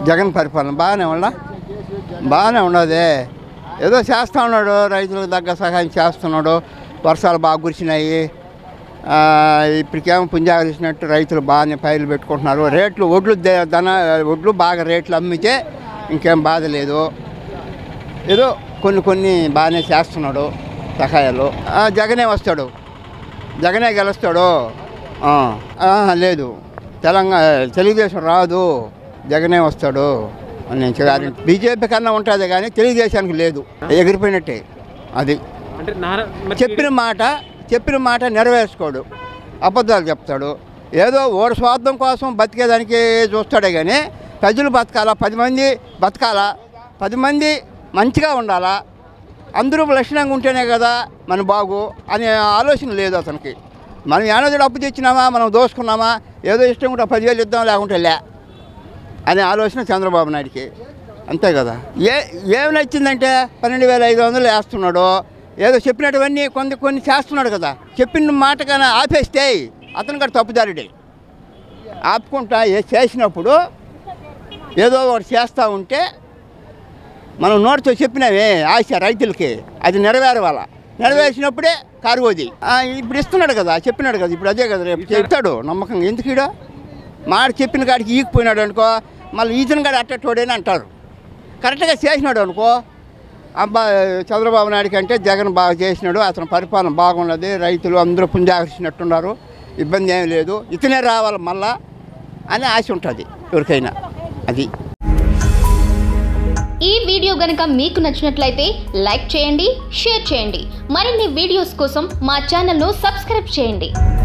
జగన్ పరిపాలన బాగానే ఉందా బాగానే ఉండదే ఏదో చేస్తూ ఉన్నాడు రైతులకు తగ్గ సహాయం చేస్తున్నాడు వర్షాలు బాగా కురిసినాయి ఆ, ఇప్పటికేమో పుంజాగ ఇచ్చినట్టు రైతులు బాగానే పైర్లు పెట్టుకుంటున్నారు రేట్లు ఒడ్లు దే- ధన ఒడ్లు బాగా రేట్లు అమ్మితే ఇంకేం బాధ లేదు ఏదో కొన్ని కొన్ని బాగానే చేస్తున్నాడు సహాయాలు ఆ, జగనే వస్తాడు జగనే గెలుస్తాడు ఆ, ఆ, లేదు తెలంగాణ తెలుగుదేశం రాదు జగనే వస్తాడు అని నేను చెప్పాను బీజేపీ కన్నా ఉంటుంది కానీ తెలుగుదేశానికి లేదు ఎగిరిపోయినట్టే అది అంటే నారా మరి చెప్పిన మాట చెప్పిన మాట నెరవేర్చుకోడు అబద్ధాలు చెప్తాడు ఏదో ఓడి స్వార్థం కోసం బతికేదానికి చూస్తాడే కానీ ప్రజలు బతకాలా పది మంది బతకాలా పది మంది మంచిగా ఉండాలా అందరూ లక్షణంగా ఉంటేనే కదా మన బాగు అనే ఆలోచన లేదు అతనికి మనం ఏనాడు అప్పు తెచ్చినామా మనం దోసుకున్నామా ఏదో ఇష్టం ఉంటే పదివేలు ఇద్దాం లేకుంటే లే అనే ఆలోచన చంద్రబాబు నాయుడికి అంతే కదా ఏ ఏమి నచ్చిందంటే పన్నెండు వేల ఐదు వందలు వేస్తున్నాడు ఏదో చెప్పినటువన్నీ కొన్ని కొన్ని చేస్తున్నాడు కదా చెప్పిన మాట కన్నా ఆపేస్తే అతను కూడా తప్పుదారుడే ఆపుకుంటా ఏ చేసినప్పుడు ఏదో ఒకటి చేస్తూ ఉంటే మనం నోటితో చెప్పినవే ఆశ రైతులకి అది నెరవేరవాల నెరవేర్చినప్పుడే కారుగోది ఆ, ఇప్పుడు ఇస్తున్నాడు కదా చెప్పినాడు కదా ఇప్పుడు అదే కదా రేపు చెప్తాడు నమ్మకంగా ఎందుకు ఈడ మాట చెప్పిన కాడికి ఈగిపోయినాడు అనుకో మళ్ళీ ఈతను కాడ అట్టటోడేని అంటారు కరెక్ట్గా చేసినాడు అనుకో అబ్బా చంద్రబాబు నాయుడు కంటే జగన్ బాగా చేసినాడు అతని పరిపాలన బాగున్నది రైతులు అందరూ పుంజాకర్షినట్టున్నారు ఇబ్బంది ఏమీ లేదు ఇతనే రావాలి మళ్ళా అని ఆశ ఉంటుంది ఎవరికైనా అది ఈ వీడియో గనక మీకు నచ్చినట్లయితే లైక్ చేయండి షేర్ చేయండి మరిన్ని వీడియోస్ కోసం మా ఛానల్ను సబ్స్క్రైబ్ చేయండి